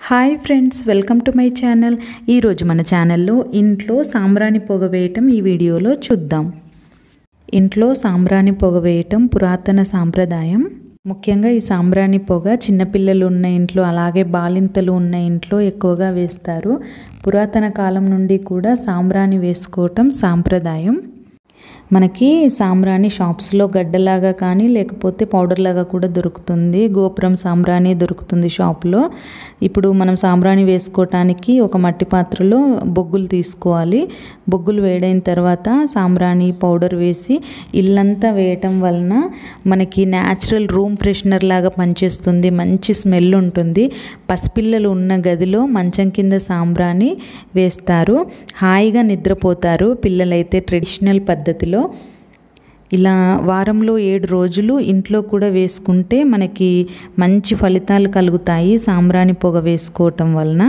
hi friends welcome to my channel ఈరోజు మన ఛానల్లో ఇంట్లో సాంబ్రాణి పొగ వేయటం ఈ వీడియోలో చూద్దాం ఇంట్లో సాంబ్రాణి పొగ వేయటం పురాతన సాంప్రదాయం ముఖ్యంగా ఈ సాంబ్రాణి పొగ చిన్నపిల్లలు ఉన్న ఇంట్లో అలాగే బాలింతలు ఉన్న ఇంట్లో ఎక్కువగా వేస్తారు పురాతన కాలం నుండి కూడా సాంబ్రాణి వేసుకోవటం సాంప్రదాయం మనకి సాంబ్రాణి షాప్స్లో గడ్డలాగా కానీ లేకపోతే పౌడర్ లాగా కూడా దొరుకుతుంది గోపురం సాంబ్రాణి దొరుకుతుంది షాప్లో ఇప్పుడు మనం సాంబ్రాణి వేసుకోవటానికి ఒక మట్టి పాత్రలో బొగ్గులు తీసుకోవాలి బొగ్గులు వేడైన తర్వాత సాంబ్రాణి పౌడర్ వేసి ఇల్లంతా వేయటం వలన మనకి న్యాచురల్ రూమ్ ఫ్రెషనర్ లాగా పనిచేస్తుంది మంచి స్మెల్ ఉంటుంది పసిపిల్లలు ఉన్న గదిలో మంచం కింద సాంబ్రాణి వేస్తారు హాయిగా నిద్రపోతారు పిల్లలైతే ట్రెడిషనల్ పద్ధతిలో ఇలా వారంలో ఏడు రోజులు ఇంట్లో కూడా వేసుకుంటే మనకి మంచి ఫలితాలు కలుగుతాయి సాంబ్రాణి పొగ వేసుకోవటం వలన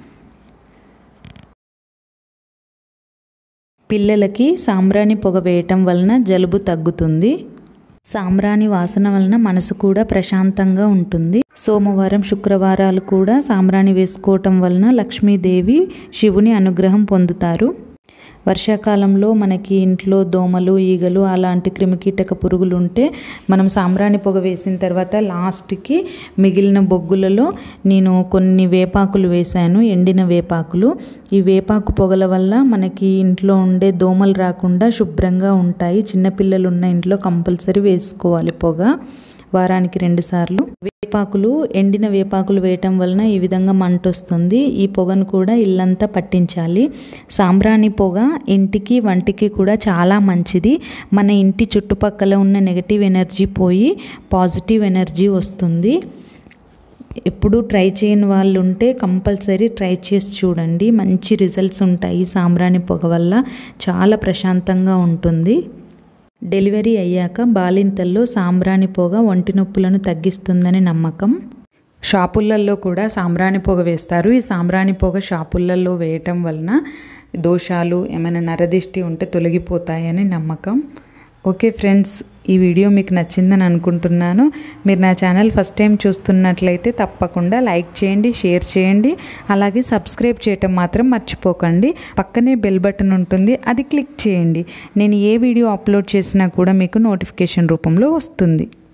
పిల్లలకి సాంబ్రాణి పొగ వేయటం వలన జలుబు తగ్గుతుంది సాంబ్రాణి వాసన వలన మనసు కూడా ప్రశాంతంగా ఉంటుంది సోమవారం శుక్రవారాలు కూడా సాంబ్రాణి వేసుకోవటం వలన లక్ష్మీదేవి శివుని అనుగ్రహం పొందుతారు వర్షాకాలంలో మనకి ఇంట్లో దోమలు ఈగలు అలాంటి క్రిమికీటక పురుగులు ఉంటే మనం సాంబ్రాణి పొగ వేసిన తర్వాత లాస్ట్కి మిగిలిన బొగ్గులలో నేను కొన్ని వేపాకులు వేశాను ఎండిన వేపాకులు ఈ వేపాకు పొగల వల్ల మనకి ఇంట్లో ఉండే దోమలు రాకుండా శుభ్రంగా ఉంటాయి చిన్నపిల్లలు ఉన్న ఇంట్లో కంపల్సరీ వేసుకోవాలి పొగ వారానికి రెండు సార్లు వేపాకులు ఎండిన వేపాకులు వేయటం వలన ఈ విధంగా మంట వస్తుంది ఈ పొగను కూడా ఇల్లంతా పట్టించాలి సాంబ్రాణి పొగ ఇంటికి వంటికి కూడా చాలా మంచిది మన ఇంటి చుట్టుపక్కల ఉన్న నెగటివ్ ఎనర్జీ పోయి పాజిటివ్ ఎనర్జీ వస్తుంది ఎప్పుడు ట్రై చేయని వాళ్ళు ఉంటే కంపల్సరీ ట్రై చేసి చూడండి మంచి రిజల్ట్స్ ఉంటాయి సాంబ్రాణి పొగ వల్ల చాలా ప్రశాంతంగా ఉంటుంది డెలివరీ అయ్యాక బాలింతల్లో సాంబ్రాణి పొగ ఒంటి నొప్పులను తగ్గిస్తుందని నమ్మకం షాపులలో కూడా సాంబ్రాణి పొగ వేస్తారు ఈ సాంబ్రాణి పొగ షాపులలో వేయటం వలన దోషాలు ఏమైనా నరదిష్టి ఉంటే తొలగిపోతాయని నమ్మకం ఓకే ఫ్రెండ్స్ ఈ వీడియో మీకు నచ్చిందని అనుకుంటున్నాను మీరు నా ఛానల్ ఫస్ట్ టైం చూస్తున్నట్లయితే తప్పకుండా లైక్ చేయండి షేర్ చేయండి అలాగే సబ్స్క్రైబ్ చేయటం మాత్రం మర్చిపోకండి పక్కనే బెల్ బటన్ ఉంటుంది అది క్లిక్ చేయండి నేను ఏ వీడియో అప్లోడ్ చేసినా కూడా మీకు నోటిఫికేషన్ రూపంలో వస్తుంది